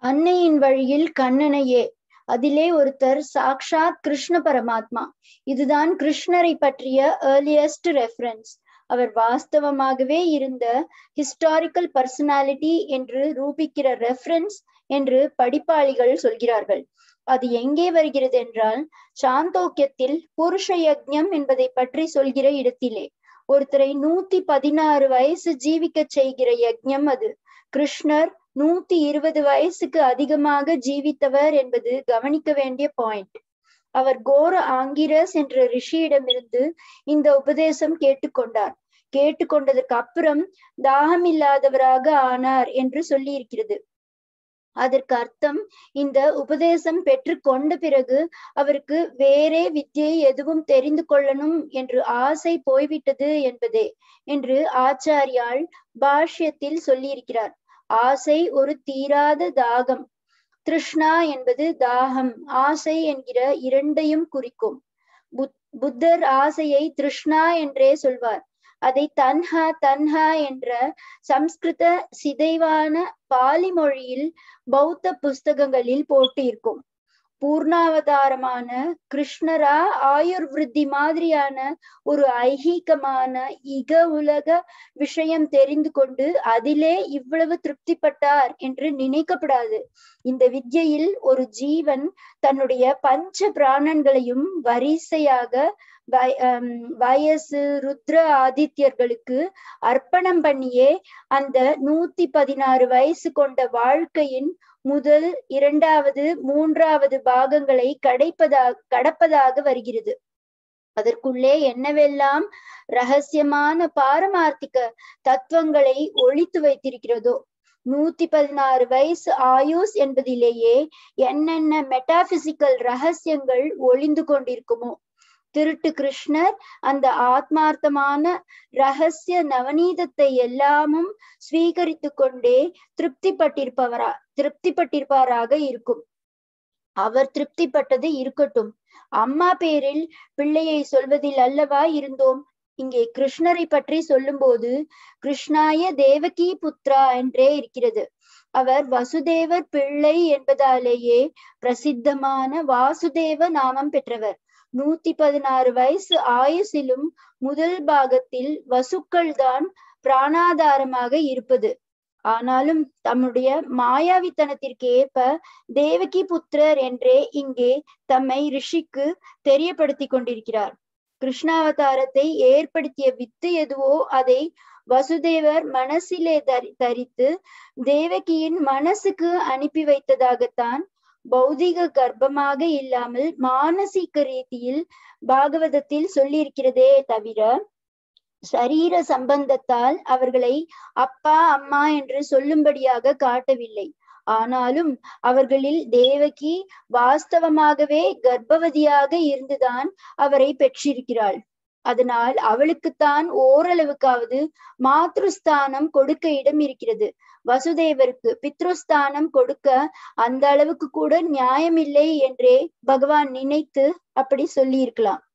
அன்னையின் வழியில் கண்ணனையே அதிலே ஒருத்தர் சாக்ஷாத் கிருஷ்ண பரமாத்மா இதுதான் கிருஷ்ணரை பற்றிய ஏர்லியஸ்ட் ரெஃபரன்ஸ் அவர் வாஸ்தவமாகவே இருந்த ஹிஸ்டாரிக்கல் பர்சனாலிட்டி என்று ரூபிக்கிற ரெஃபரன்ஸ் என்று படிப்பாளிகள் சொல்கிறார்கள் அது எங்கே வருகிறது என்றால் சாந்தோக்கியத்தில் புருஷ யக்ஞம் என்பதை பற்றி சொல்கிற இடத்திலே ஒருத்தரை நூத்தி பதினாறு வயசு ஜீவிக்க செய்கிற யக்ஞம் அது கிருஷ்ணர் நூத்தி இருபது வயசுக்கு அதிகமாக ஜீவித்தவர் என்பது கவனிக்க வேண்டிய பாயிண்ட் அவர் கோர ஆங்கிரஸ் என்ற ரிஷியிடமிருந்து இந்த உபதேசம் கேட்டுக்கொண்டார் கேட்டுக்கொண்டதற்கு அப்புறம் தாகம் இல்லாதவராக ஆனார் என்று சொல்லி இருக்கிறது அதற்கு அர்த்தம் இந்த உபதேசம் பெற்று கொண்ட பிறகு அவருக்கு வேறே வித்தியை எதுவும் தெரிந்து கொள்ளணும் என்று ஆசை போய்விட்டது என்பதே என்று ஆச்சாரியால் பாஷ்யத்தில் சொல்லியிருக்கிறார் ஆசை ஒரு தீராத தாகம் திருஷ்ணா என்பது தாகம் ஆசை என்கிற இரண்டையும் குறிக்கும் புத்தர் ஆசையை திருஷ்ணா என்றே சொல்வார் அதை தன்ஹா தன்ஹா என்ற சம்ஸ்கிருத சிதைவான பாலி மொழியில் பௌத்த புஸ்தகங்களில் போட்டு இருக்கும் பூர்ணாவதாரமான கிருஷ்ணரா ஆயுர் விருத்தி மாதிரியான ஒரு ஐகீகமான இக உலக விஷயம் தெரிந்து கொண்டு அதிலே இவ்வளவு திருப்திப்பட்டார் என்று நினைக்கப்படாது இந்த வித்யையில் ஒரு ஜீவன் தன்னுடைய பஞ்ச பிராணன்களையும் வரிசையாக வயசு ருத்ர ஆதித்யர்களுக்கு அர்ப்பணம் பண்ணியே அந்த நூத்தி பதினாறு வயசு கொண்ட வாழ்க்கையின் முதல் இரண்டாவது மூன்றாவது பாகங்களை கடைப்பதாக கடப்பதாக வருகிறது அதற்குள்ளே என்னவெல்லாம் ரகசியமான பாரமார்த்திக தத்துவங்களை ஒழித்து வைத்திருக்கிறதோ நூத்தி பதினாறு வயசு ஆயுஸ் என்பதிலேயே என்னென்ன மெட்டாபிசிக்கல் ரகசியங்கள் ஒளிந்து கொண்டிருக்குமோ திருட்டு கிருஷ்ணர் அந்த ஆத்மார்த்தமான ரகசிய நவநீதத்தை எல்லாமும் ஸ்வீகரித்து கொண்டே திருப்திப்பட்டிருப்பவரா திருப்திப்பட்டிருப்பாராக இருக்கும் அவர் திருப்திப்பட்டது இருக்கட்டும் அம்மா பேரில் பிள்ளையை சொல்வதில் அல்லவா இருந்தோம் இங்கே கிருஷ்ணரை பற்றி சொல்லும்போது கிருஷ்ணாய தேவகி புத்ரா என்றே இருக்கிறது அவர் வசுதேவர் பிள்ளை என்பதாலேயே பிரசித்தமான வாசுதேவ நாமம் பெற்றவர் நூத்தி பதினாறு வயசு ஆயுசிலும் முதல் பாகத்தில் வசுக்கள் தான் பிராணாதாரமாக இருப்பது ஆனாலும் தம்முடைய மாயாவித்தனத்திற்கு ஏற்ப தேவகி புத்திரர் என்றே இங்கே தம்மை ரிஷிக்கு தெரியப்படுத்தி கொண்டிருக்கிறார் கிருஷ்ணாவதாரத்தை ஏற்படுத்திய வித்து எதுவோ அதை வசுதேவர் மனசிலே தரி தரித்து தேவகியின் மனசுக்கு அனுப்பி வைத்ததாகத்தான் பௌதிக கர்ப்பமாக இல்லாமல் மானசீக ரீதியில் பாகவதத்தில் சொல்லியிருக்கிறதே தவிர சரீர சம்பந்தத்தால் அவர்களை அப்பா அம்மா என்று சொல்லும்படியாக காட்டவில்லை ஆனாலும் அவர்களில் தேவகி வாஸ்தவமாகவே கர்ப்பவதியாக இருந்துதான் அவரை பெற்றிருக்கிறாள் அதனால் அவளுக்குத்தான் ஓரளவுக்காவது மாத்ருஸ்தானம் கொடுக்க இடம் இருக்கிறது வசுதேவருக்கு பித்ருஸ்தானம் கொடுக்க அந்த அளவுக்கு கூட நியாயமில்லை என்றே பகவான் நினைத்து அப்படி சொல்லி இருக்கலாம்